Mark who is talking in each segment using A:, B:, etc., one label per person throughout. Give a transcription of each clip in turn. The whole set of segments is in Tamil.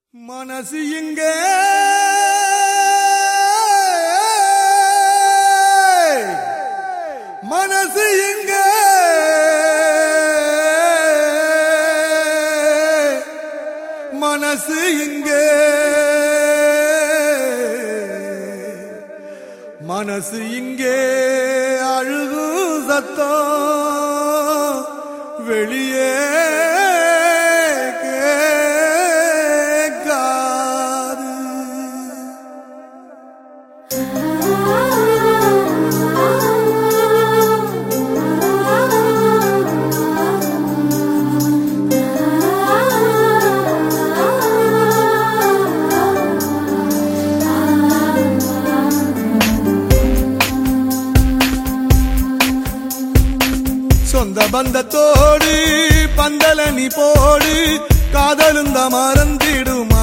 A: மனசு இங்க மனசு இங்க மனசு இங்க மனசு இங்கே அழுகு சத்தம் வெளியே கேட்காது சொந்த பந்தத்தோடு பந்தல நீ போடு காதலுந்த மறந்திடுமா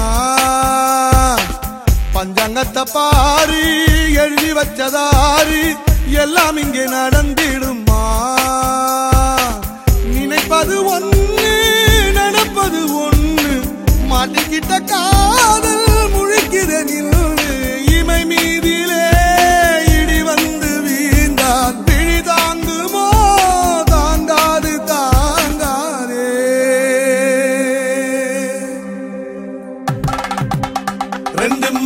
A: பஞ்சாங்கத்தை பாரு எழுதி வச்சதாரு எல்லாம் இங்கே நடந்திடுமா நினைப்பது ஒண்ணு நடப்பது ஒண்ணு மாட்டிக்கிட்ட காதல் முழிக்கிற நின்று இமை மீதிலே இடி வந்து வீழ்ந்தான் பிழி தாங்குமோ தாங்காது தாங்காதே ரெண்டு